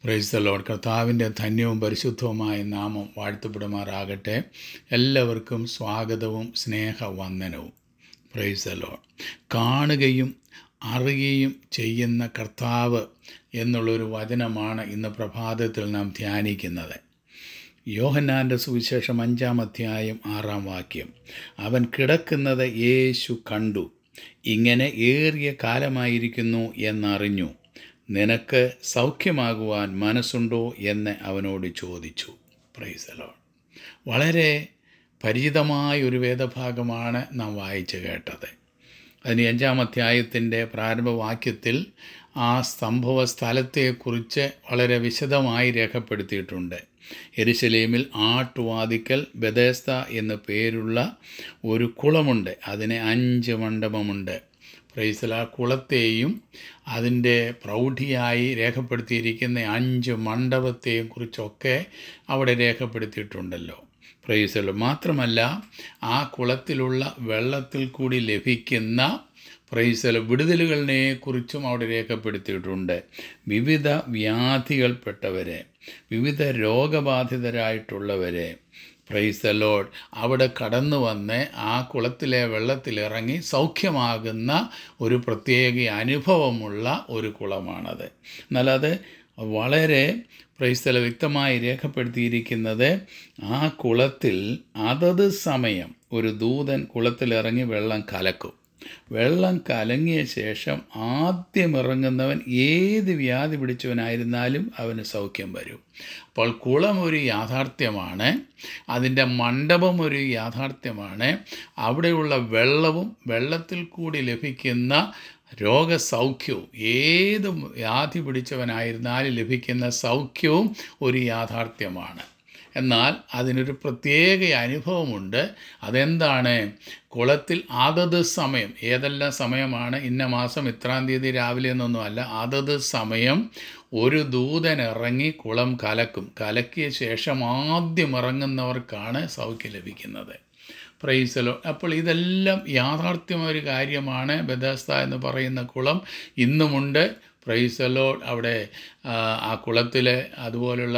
praise the load കർത്താവിൻ്റെ ധന്യവും പരിശുദ്ധവുമായ നാമം വാഴ്ത്തപ്പെടുമാറാകട്ടെ എല്ലാവർക്കും സ്വാഗതവും സ്നേഹവന്ദനവും പ്രൈസ് ദ ലോഡ് കാണുകയും അറിയുകയും ചെയ്യുന്ന കർത്താവ് എന്നുള്ളൊരു വചനമാണ് ഇന്ന് പ്രഭാതത്തിൽ നാം ധ്യാനിക്കുന്നത് യോഹന്നാൻ്റെ സുവിശേഷം അഞ്ചാം അധ്യായം ആറാം വാക്യം അവൻ കിടക്കുന്നത് യേശു കണ്ടു ഇങ്ങനെ ഏറിയ കാലമായിരിക്കുന്നു എന്നറിഞ്ഞു നിനക്ക് സൗഖ്യമാകുവാൻ മനസ്സുണ്ടോ എന്ന് അവനോട് ചോദിച്ചു പ്രൈസലോ വളരെ പരിചിതമായ ഒരു വേദഭാഗമാണ് നാം വായിച്ചു കേട്ടത് അതിന് അഞ്ചാം അധ്യായത്തിൻ്റെ പ്രാരംഭവാക്യത്തിൽ ആ സംഭവ സ്ഥലത്തെക്കുറിച്ച് വളരെ വിശദമായി രേഖപ്പെടുത്തിയിട്ടുണ്ട് എരുശലേമിൽ ആട്ടുവാതിക്കൽ ബദേസ്ത എന്നു പേരുള്ള ഒരു കുളമുണ്ട് അതിന് അഞ്ച് മണ്ഡപമുണ്ട് പ്രൈസല കുളത്തെയും അതിൻ്റെ പ്രൗഢിയായി രേഖപ്പെടുത്തിയിരിക്കുന്ന അഞ്ച് മണ്ഡപത്തെയും കുറിച്ചൊക്കെ അവിടെ രേഖപ്പെടുത്തിയിട്ടുണ്ടല്ലോ പ്രൈസല മാത്രമല്ല ആ കുളത്തിലുള്ള വെള്ളത്തിൽ കൂടി ലഭിക്കുന്ന പ്രൈസല വിടുതലുകളിനെ കുറിച്ചും അവിടെ രേഖപ്പെടുത്തിയിട്ടുണ്ട് വിവിധ വ്യാധികൾപ്പെട്ടവരെ വിവിധ രോഗബാധിതരായിട്ടുള്ളവരെ പ്രൈസ് ദ ലോഡ് അവിടെ കടന്നു വന്ന് ആ കുളത്തിലെ വെള്ളത്തിലിറങ്ങി സൗഖ്യമാകുന്ന ഒരു പ്രത്യേക അനുഭവമുള്ള ഒരു കുളമാണത് എന്നാൽ അത് വളരെ പ്രൈസ്തല വ്യക്തമായി രേഖപ്പെടുത്തിയിരിക്കുന്നത് ആ കുളത്തിൽ അതത് സമയം ഒരു ദൂതൻ കുളത്തിലിറങ്ങി വെള്ളം കലക്കും വെള്ളം കലങ്ങിയ ശേഷം ആദ്യം ഇറങ്ങുന്നവൻ ഏത് വ്യാധി പിടിച്ചവനായിരുന്നാലും അവന് സൗഖ്യം വരും അപ്പോൾ കുളം ഒരു യാഥാർത്ഥ്യമാണ് അതിൻ്റെ മണ്ഡപം ഒരു യാഥാർത്ഥ്യമാണ് അവിടെയുള്ള വെള്ളവും വെള്ളത്തിൽ കൂടി ലഭിക്കുന്ന രോഗസൗഖ്യവും ഏത് വ്യാധി പിടിച്ചവനായിരുന്നാലും ലഭിക്കുന്ന സൗഖ്യവും ഒരു യാഥാർത്ഥ്യമാണ് എന്നാൽ അതിനൊരു പ്രത്യേക അനുഭവമുണ്ട് അതെന്താണ് കുളത്തിൽ അതത് സമയം ഏതെല്ലാം സമയമാണ് ഇന്ന മാസം ഇത്രാം തീയതി രാവിലെ എന്നൊന്നുമല്ല അതത് സമയം ഒരു ദൂതൻ ഇറങ്ങി കുളം കലക്കും കലക്കിയ ശേഷം ആദ്യം ഇറങ്ങുന്നവർക്കാണ് സൗഖ്യം ലഭിക്കുന്നത് പ്രൈസലോ അപ്പോൾ ഇതെല്ലാം യാഥാർത്ഥ്യമായ ഒരു കാര്യമാണ് ബദസ്ത എന്ന് പറയുന്ന കുളം ഇന്നുമുണ്ട് പ്രൈസലോ അവിടെ ആ കുളത്തിൽ അതുപോലുള്ള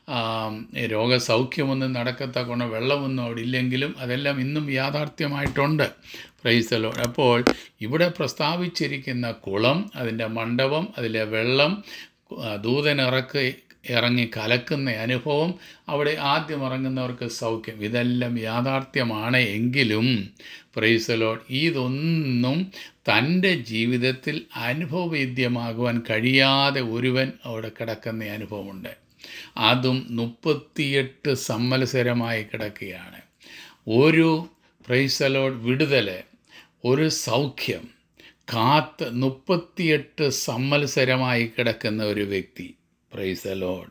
രോഗസൗഖ്യമൊന്നും നടക്കത്തക്കൊണ്ട് വെള്ളമൊന്നും അവിടെ ഇല്ലെങ്കിലും അതെല്ലാം ഇന്നും യാഥാർത്ഥ്യമായിട്ടുണ്ട് പ്രൈസലോ അപ്പോൾ ഇവിടെ പ്രസ്താവിച്ചിരിക്കുന്ന കുളം അതിൻ്റെ മണ്ഡപം അതിലെ വെള്ളം ദൂതനിറക്ക് ഇറങ്ങി കലക്കുന്ന അനുഭവം അവിടെ ആദ്യം ഇറങ്ങുന്നവർക്ക് സൗഖ്യം ഇതെല്ലാം യാഥാർത്ഥ്യമാണ് എങ്കിലും പ്രൈസലോഡ് ഇതൊന്നും തൻ്റെ ജീവിതത്തിൽ അനുഭവവേദ്യമാകുവാൻ കഴിയാതെ ഒരുവൻ അവിടെ കിടക്കുന്ന അനുഭവമുണ്ട് അതും മുപ്പത്തിയെട്ട് സമ്മത്സരമായി കിടക്കുകയാണ് ഒരു പ്രൈസലോഡ് വിടുതൽ ഒരു സൗഖ്യം കാത്ത് മുപ്പത്തിയെട്ട് സമ്മത്സരമായി കിടക്കുന്ന ഒരു വ്യക്തി പ്രൈസ് ലോഡ്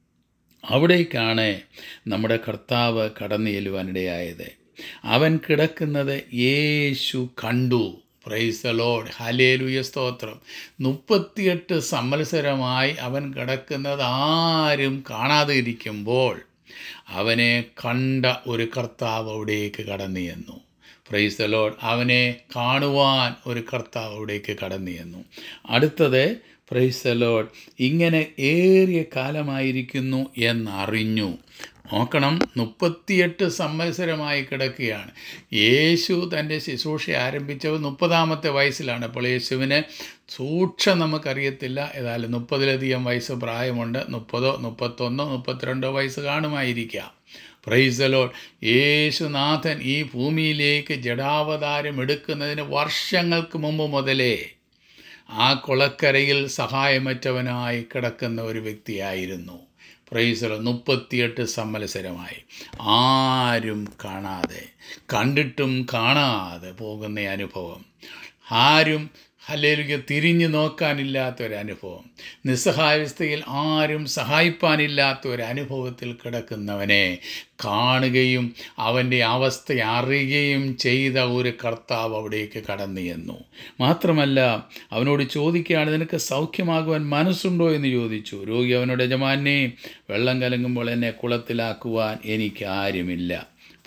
അവിടേക്കാണ് നമ്മുടെ കർത്താവ് കടന്നു ചെല്ലുവാനിടയായത് അവൻ കിടക്കുന്നത് യേശു കണ്ടു പ്രൈസ് ലോഡ് ഹലേലുയ സ്തോത്രം മുപ്പത്തിയെട്ട് സമ്മത്സരമായി അവൻ കിടക്കുന്നത് ആരും കാണാതെ ഇരിക്കുമ്പോൾ അവനെ കണ്ട ഒരു കർത്താവ് അവിടേക്ക് കടന്നു ചെന്നു പ്രൈസ് ലോഡ് അവനെ കാണുവാൻ ഒരു കർത്താവ് അവിടേക്ക് കടന്നു ചെന്നു അടുത്തത് പ്രൈസ് ലോഡ് ഇങ്ങനെ ഏറിയ കാലമായിരിക്കുന്നു എന്നറിഞ്ഞു നോക്കണം മുപ്പത്തിയെട്ട് സംവത്സരമായി കിടക്കുകയാണ് യേശു തൻ്റെ ശുശ്രൂഷ ആരംഭിച്ചത് മുപ്പതാമത്തെ വയസ്സിലാണ് അപ്പോൾ യേശുവിന് സൂക്ഷം നമുക്കറിയത്തില്ല ഏതായാലും മുപ്പതിലധികം വയസ്സ് പ്രായമുണ്ട് മുപ്പതോ മുപ്പത്തൊന്നോ മുപ്പത്തിരണ്ടോ വയസ്സ് കാണുമായിരിക്കാം പ്രൈസലോൾ യേശുനാഥൻ ഈ ഭൂമിയിലേക്ക് ജഡാവതാരം എടുക്കുന്നതിന് വർഷങ്ങൾക്ക് മുമ്പ് മുതലേ ആ കുളക്കരയിൽ സഹായമറ്റവനായി കിടക്കുന്ന ഒരു വ്യക്തിയായിരുന്നു പ്രൈസലോ മുപ്പത്തിയെട്ട് സമ്മത്സരമായി ആരും കാണാതെ കണ്ടിട്ടും കാണാതെ പോകുന്ന അനുഭവം ആരും ഹല്ലേലുക തിരിഞ്ഞു നോക്കാനില്ലാത്ത ഒരു അനുഭവം നിസ്സഹായവസ്ഥയിൽ ആരും സഹായിപ്പാനില്ലാത്ത ഒരു അനുഭവത്തിൽ കിടക്കുന്നവനെ കാണുകയും അവൻ്റെ അവസ്ഥ അറിയുകയും ചെയ്ത ഒരു കർത്താവ് അവിടേക്ക് കടന്നു ചെന്നു മാത്രമല്ല അവനോട് ചോദിക്കുകയാണ് നിനക്ക് സൗഖ്യമാകുവാൻ മനസ്സുണ്ടോ എന്ന് ചോദിച്ചു രോഗി അവനോട് യജമാനെ വെള്ളം കലങ്ങുമ്പോൾ എന്നെ കുളത്തിലാക്കുവാൻ എനിക്ക് ആരുമില്ല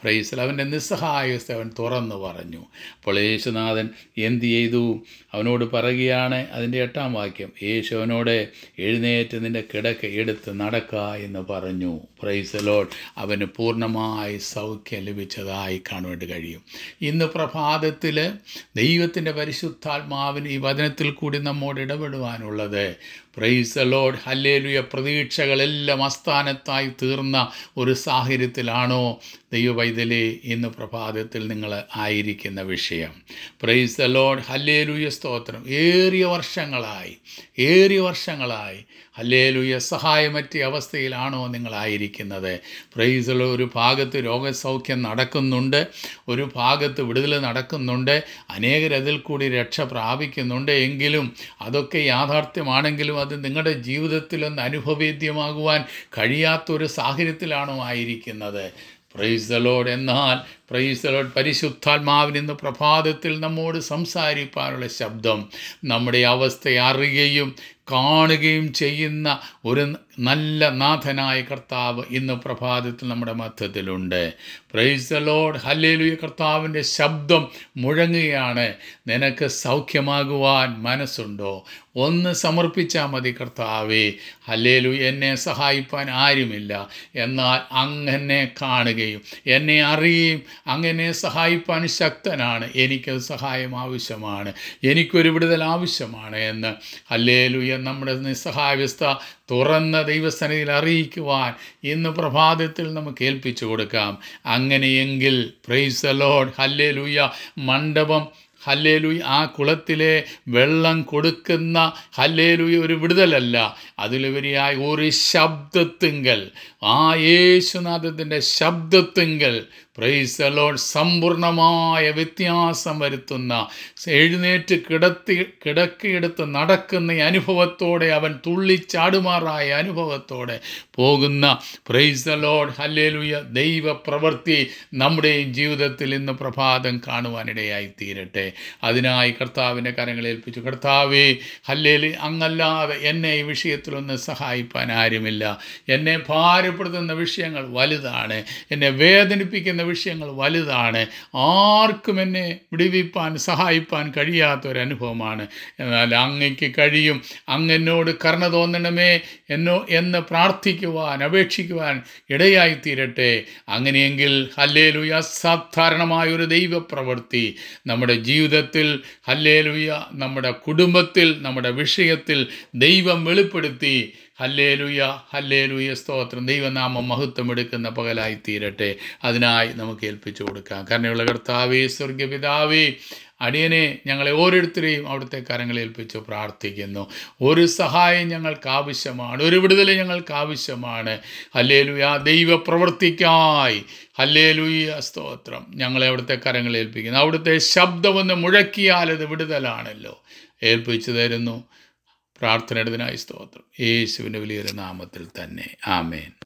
പ്രൈസൽ അവൻ്റെ നിസ്സഹായസ്ഥ അവൻ തുറന്നു പറഞ്ഞു അപ്പോൾ യേശുനാഥൻ എന്ത് ചെയ്തു അവനോട് പറയുകയാണ് അതിൻ്റെ എട്ടാം വാക്യം യേശു അവനോട് എഴുന്നേറ്റ് നിൻ്റെ കിടക്ക എടുത്ത് നടക്ക എന്ന് പറഞ്ഞു പ്രൈസലോൾ അവന് പൂർണ്ണമായി സൗഖ്യം ലഭിച്ചതായി കാണുവാൻ കഴിയും ഇന്ന് പ്രഭാതത്തിൽ ദൈവത്തിൻ്റെ പരിശുദ്ധാത്മാവിന് ഈ വചനത്തിൽ കൂടി നമ്മോട് ഇടപെടുവാനുള്ളത് പ്രൈസ് ലോഡ് ഹല്ലേലുയ പ്രതീക്ഷകളെല്ലാം അസ്ഥാനത്തായി തീർന്ന ഒരു സാഹചര്യത്തിലാണോ ദൈവവൈതലേ ഇന്ന് പ്രഭാതത്തിൽ നിങ്ങൾ ആയിരിക്കുന്ന വിഷയം പ്രൈസ് ലോഡ് ഹല്ലേലുയ സ്തോത്രം ഏറിയ വർഷങ്ങളായി ഏറിയ വർഷങ്ങളായി ഹല്ലേലുയ സഹായമറ്റിയ അവസ്ഥയിലാണോ നിങ്ങളായിരിക്കുന്നത് പ്രൈസുള്ള ഒരു ഭാഗത്ത് രോഗസൗഖ്യം നടക്കുന്നുണ്ട് ഒരു ഭാഗത്ത് വിടുതൽ നടക്കുന്നുണ്ട് അനേകർ അതിൽ കൂടി രക്ഷ പ്രാപിക്കുന്നുണ്ട് എങ്കിലും അതൊക്കെ യാഥാർത്ഥ്യമാണെങ്കിലും അത് നിങ്ങളുടെ ജീവിതത്തിലൊന്ന് അനുഭവേദ്യമാകുവാൻ കഴിയാത്തൊരു സാഹചര്യത്തിലാണോ ആയിരിക്കുന്നത് പ്രൈസലോഡ് എന്നാൽ പ്രൈസലോഡ് പരിശുദ്ധാത്മാവിന് ഇന്ന് പ്രഭാതത്തിൽ നമ്മോട് സംസാരിക്കാനുള്ള ശബ്ദം നമ്മുടെ അവസ്ഥ അറിയുകയും കാണുകയും ചെയ്യുന്ന ഒരു നല്ല നാഥനായ കർത്താവ് ഇന്ന് പ്രഭാതത്തിൽ നമ്മുടെ മധ്യത്തിലുണ്ട് പ്രൈസ് ലോഡ് ഹല്ലേലുയ കർത്താവിൻ്റെ ശബ്ദം മുഴങ്ങുകയാണ് നിനക്ക് സൗഖ്യമാകുവാൻ മനസ്സുണ്ടോ ഒന്ന് സമർപ്പിച്ചാൽ മതി കർത്താവേ ഹല്ലേലു എന്നെ സഹായിപ്പാൻ ആരുമില്ല എന്നാൽ അങ്ങനെ കാണുകയും എന്നെ അറിയുകയും അങ്ങനെ സഹായിപ്പാൻ ശക്തനാണ് എനിക്ക് സഹായം ആവശ്യമാണ് എനിക്കൊരു വിടുതൽ ആവശ്യമാണ് എന്ന് ഹല്ലേലുയ നമ്മുടെ നിസ്സഹായവസ്ഥ തുറന്ന ദൈവസന്നിധിയിൽ അറിയിക്കുവാൻ ഇന്ന് പ്രഭാതത്തിൽ നമുക്ക് ഏൽപ്പിച്ചു കൊടുക്കാം അങ്ങനെയെങ്കിൽ പ്രൈസ് ലോഡ് ഹല്ലേലൂയ മണ്ഡപം ഹല്ലേലൂയ ആ കുളത്തിലെ വെള്ളം കൊടുക്കുന്ന ഹല്ലേലൂയ ഒരു വിടുതലല്ല അതിലുപരിയായി ഒരു ശബ്ദത്തിങ്കൽ ആ യേശുനാഥത്തിൻ്റെ ശബ്ദത്തിങ്കൽ പ്രൈസ് ലോഡ് സമ്പൂർണമായ വ്യത്യാസം വരുത്തുന്ന എഴുന്നേറ്റ് കിടത്തി കിടക്കിയെടുത്ത് നടക്കുന്ന ഈ അനുഭവത്തോടെ അവൻ തുള്ളിച്ചാടുമാറായ അനുഭവത്തോടെ പോകുന്ന പ്രൈസ് ലോഡ് ഹല്ലേലൂയ ദൈവ പ്രവൃത്തി നമ്മുടെയും ജീവിതത്തിൽ ഇന്ന് പ്രഭാതം കാണുവാനിടയായി തീരട്ടെ അതിനായി കർത്താവിൻ്റെ കരങ്ങൾ ഏൽപ്പിച്ചു കർത്താവേ ഹല്ലേലി അങ്ങല്ലാതെ എന്നെ ഈ വിഷയത്തിലൊന്ന് സഹായിപ്പാൻ ആരുമില്ല എന്നെ ഭാരപ്പെടുത്തുന്ന വിഷയങ്ങൾ വലുതാണ് എന്നെ വേദനിപ്പിക്കുന്ന വിഷയങ്ങൾ വലുതാണ് ആർക്കും എന്നെ വിടുവിപ്പാൻ സഹായിപ്പാൻ കഴിയാത്ത ഒരു അനുഭവമാണ് എന്നാൽ അങ്ങയ്ക്ക് കഴിയും അങ്ങെന്നോട് കരുണ തോന്നണമേ എന്നോ എന്ന് പ്രാർത്ഥിക്കുവാൻ അപേക്ഷിക്കുവാൻ ഇടയായി തീരട്ടെ അങ്ങനെയെങ്കിൽ ഹല്ലേലുയ അസാധാരണമായ ഒരു ദൈവപ്രവൃത്തി നമ്മുടെ ജീവിതത്തിൽ ഹല്ലേലുയ നമ്മുടെ കുടുംബത്തിൽ നമ്മുടെ വിഷയത്തിൽ ദൈവം വെളിപ്പെടുത്തി ഹല്ലേലുയ ഹല്ലേലുയ സ്തോത്രം ദൈവനാമം മഹത്വം എടുക്കുന്ന പകലായി തീരട്ടെ അതിനായി നമുക്ക് ഏൽപ്പിച്ചു കൊടുക്കാം കരുണയുള്ള കർത്താവേ സ്വർഗപിതാവേ അടിയനെ ഞങ്ങളെ ഓരോരുത്തരെയും അവിടുത്തെ കരങ്ങളിൽ ഏൽപ്പിച്ച് പ്രാർത്ഥിക്കുന്നു ഒരു സഹായം ഞങ്ങൾക്ക് ആവശ്യമാണ് ഒരു വിടുതൽ ഞങ്ങൾക്ക് ആവശ്യമാണ് ഹല്ലേലുയ ദൈവ പ്രവർത്തിക്കായി ഹല്ലേലുയ സ്തോത്രം ഞങ്ങളെ അവിടുത്തെ കരങ്ങളിൽ ഏൽപ്പിക്കുന്നു അവിടുത്തെ ശബ്ദമൊന്ന് മുഴക്കിയാൽ അത് വിടുതലാണല്ലോ ഏൽപ്പിച്ചു തരുന്നു പ്രാർത്ഥനയുടേതിനായി സ്തോത്രം യേശുവിൻ്റെ വലിയൊരു നാമത്തിൽ തന്നെ ആമേൻ